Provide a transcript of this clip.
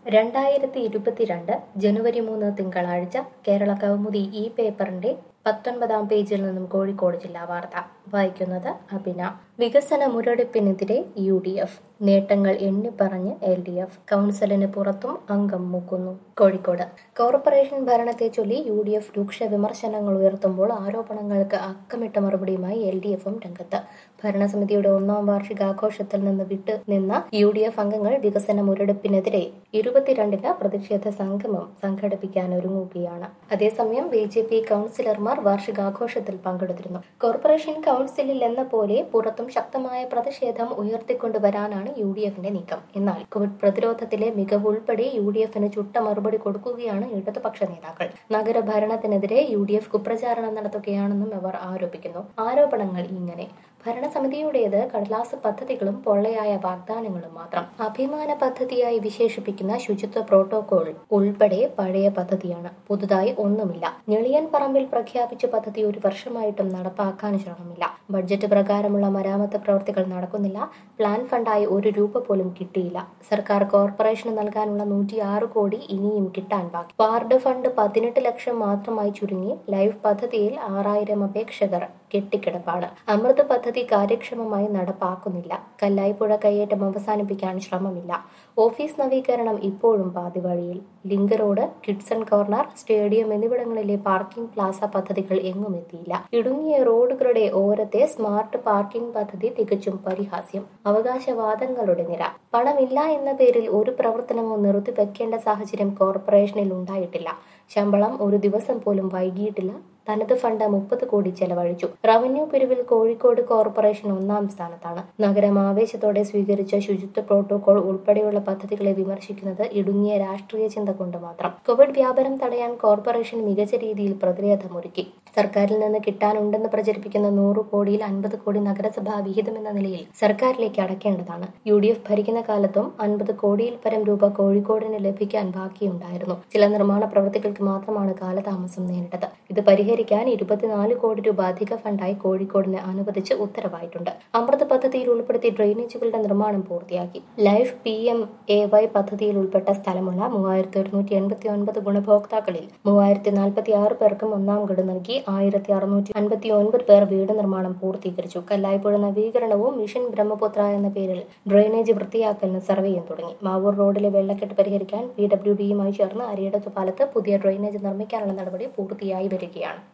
രണ്ടായിരത്തി ഇരുപത്തിരണ്ട് ജനുവരി മൂന്ന് തിങ്കളാഴ്ച കേരള കൗമുദി ഈ പേപ്പറിന്റെ പത്തൊൻപതാം പേജിൽ നിന്നും കോഴിക്കോട് ജില്ലാ വാർത്ത വായിക്കുന്നത് അഭിന വികസന മുരടിപ്പിനെതിരെ യു ഡി എഫ് നേട്ടങ്ങൾ എണ്ണിപ്പറഞ്ഞ് എൽ ഡി എഫ് കൗൺസിലിന് പുറത്തും അംഗം മുക്കുന്നു കോഴിക്കോട് കോർപ്പറേഷൻ ഭരണത്തെ ചൊല്ലി യു ഡി എഫ് രൂക്ഷ വിമർശനങ്ങൾ ഉയർത്തുമ്പോൾ ആരോപണങ്ങൾക്ക് അക്കമിട്ട മറുപടിയുമായി എൽ ഡി എഫും രംഗത്ത് ഭരണസമിതിയുടെ ഒന്നാം വാർഷികാഘോഷത്തിൽ നിന്ന് വിട്ടു നിന്ന യു ഡി എഫ് അംഗങ്ങൾ വികസന മുരടിപ്പിനെതിരെ ഇരുപത്തിരണ്ടിന് പ്രതിഷേധ സംഗമം സംഘടിപ്പിക്കാൻ ഒരുങ്ങുകയാണ് അതേസമയം ബി ജെ പി കൗൺസിലർമാർ വാർഷികാഘോഷത്തിൽ പങ്കെടുത്തിരുന്നു കോർപ്പറേഷൻ കൗൺസിലിൽ എന്ന പോലെ പുറത്തും ശക്തമായ പ്രതിഷേധം ഉയർത്തിക്കൊണ്ടുവരാനാണ് യു ഡി എഫിന്റെ നീക്കം എന്നാൽ കോവിഡ് പ്രതിരോധത്തിലെ മികവ് ഉൾപ്പെടെ യു ഡി എഫിന് ചുട്ട മറുപടി കൊടുക്കുകയാണ് ഇടതുപക്ഷ നേതാക്കൾ നഗരഭരണത്തിനെതിരെ യു ഡി എഫ് കുപ്രചാരണം നടത്തുകയാണെന്നും അവർ ആരോപിക്കുന്നു ആരോപണങ്ങൾ ഇങ്ങനെ ഭരണസമിതിയുടേത് കടലാസ് പദ്ധതികളും പൊള്ളയായ വാഗ്ദാനങ്ങളും മാത്രം അഭിമാന പദ്ധതിയായി വിശേഷിപ്പിക്കുന്ന ശുചിത്വ പ്രോട്ടോകോൾ ഉൾപ്പെടെ പഴയ പദ്ധതിയാണ് പുതുതായി ഒന്നുമില്ല ഞെളിയൻ പറമ്പിൽ പ്രഖ്യാപിച്ച പദ്ധതി ഒരു വർഷമായിട്ടും നടപ്പാക്കാൻ ശ്രമമില്ല ബഡ്ജറ്റ് പ്രകാരമുള്ള മരാമത്ത് പ്രവൃത്തികൾ നടക്കുന്നില്ല പ്ലാൻ ഫണ്ടായി ഒരു രൂപ പോലും കിട്ടിയില്ല സർക്കാർ കോർപ്പറേഷന് നൽകാനുള്ള നൂറ്റി ആറ് കോടി ഇനിയും കിട്ടാൻ ബാക്കി വാർഡ് ഫണ്ട് പതിനെട്ട് ലക്ഷം മാത്രമായി ചുരുങ്ങി ലൈഫ് പദ്ധതിയിൽ ആറായിരം അപേക്ഷകർ കെട്ടിക്കിടപ്പാണ് അമൃത് പദ്ധതി കാര്യക്ഷമമായി നടപ്പാക്കുന്നില്ല കല്ലായിപ്പുഴ കയ്യേറ്റം അവസാനിപ്പിക്കാൻ ശ്രമമില്ല ഓഫീസ് നവീകരണം ഇപ്പോഴും പാതി വഴിയിൽ link road Kidson corner stadium എന്നിവിടങ്ങളിലെ പാർക്കിംഗ് പ്ലാസ പദ്ധതികൾ എങ്ങും എത്തിയില്ല ഇടുങ്ങിയ റോഡുകളുടെ ഓരത്തെ സ്മാർട്ട് പാർക്കിംഗ് പദ്ധതി തികച്ചും പരിഹാസ്യം അവകാശവാദങ്ങളുടെ നിര പണമില്ല എന്ന പേരിൽ ഒരു പ്രവർത്തനമോ നിർത്തിവെക്കേണ്ട സാഹചര്യം കോർപ്പറേഷനിൽ ഉണ്ടായിട്ടില്ല ശമ്പളം ഒരു ദിവസം പോലും വൈകിയിട്ടില്ല തനത് ഫണ്ട് മുപ്പത് കോടി ചെലവഴിച്ചു റവന്യൂ പിരിവിൽ കോഴിക്കോട് കോർപ്പറേഷൻ ഒന്നാം സ്ഥാനത്താണ് നഗരം ആവേശത്തോടെ സ്വീകരിച്ച ശുചിത്വ പ്രോട്ടോകോൾ ഉൾപ്പെടെയുള്ള പദ്ധതികളെ വിമർശിക്കുന്നത് ഇടുങ്ങിയ രാഷ്ട്രീയ ചിന്ത കൊണ്ട് മാത്രം കോവിഡ് വ്യാപനം തടയാൻ കോർപ്പറേഷൻ മികച്ച രീതിയിൽ പ്രതിരോധമൊരുക്കി സർക്കാരിൽ നിന്ന് കിട്ടാനുണ്ടെന്ന് പ്രചരിപ്പിക്കുന്ന നൂറ് കോടിയിൽ അൻപത് കോടി നഗരസഭാ വിഹിതം എന്ന നിലയിൽ സർക്കാരിലേക്ക് അടയ്ക്കേണ്ടതാണ് യു ഡി എഫ് ഭരിക്കുന്ന കാലത്തും അൻപത് കോടിയിൽ പരം രൂപ കോഴിക്കോടിന് ലഭിക്കാൻ ബാക്കിയുണ്ടായിരുന്നു ചില നിർമ്മാണ പ്രവൃത്തികൾക്ക് മാത്രമാണ് കാലതാമസം നേരിട്ടത് ഇത് പരിഹരിക്കാൻ ഇരുപത്തിനാല് കോടി രൂപ അധിക ഫണ്ടായി കോഴിക്കോടിന് അനുവദിച്ച് ഉത്തരവായിട്ടുണ്ട് അമൃത് പദ്ധതിയിൽ ഉൾപ്പെടുത്തി ഡ്രെയിനേജുകളുടെ നിർമ്മാണം പൂർത്തിയാക്കി life P M A Y പദ്ധതിയിൽ ഉൾപ്പെട്ട സ്ഥലമുള്ള മൂവായിരത്തി ഒരുന്നൂറ്റി എൺപത്തി ഒൻപത് ഗുണഭോക്താക്കളിൽ മൂവായിരത്തി നാൽപ്പത്തി ആറ് പേർക്കും ഒന്നാം ഗഡു നൽകി ആയിരത്തി അറുന്നൂറ്റി അൻപത്തി ഒൻപത് പേർ വീട് നിർമ്മാണം പൂർത്തീകരിച്ചു കല്ലായ്പുഴ നവീകരണവും മിഷൻ ബ്രഹ്മപുത്ര എന്ന പേരിൽ ഡ്രെയിനേജ് വൃത്തിയാക്കലിന് സർവേയും തുടങ്ങി മാവൂർ റോഡിലെ വെള്ളക്കെട്ട് പരിഹരിക്കാൻ പി ഡബ്ല്യു ഡിയുമായി ചേർന്ന് അരിയടത്ത് പാലത്ത് പുതിയ ഡ്രെയിനേജ് നിർമ്മിക്കാനുള്ള നടപടി പൂർത്തിയായി വരികയാണ്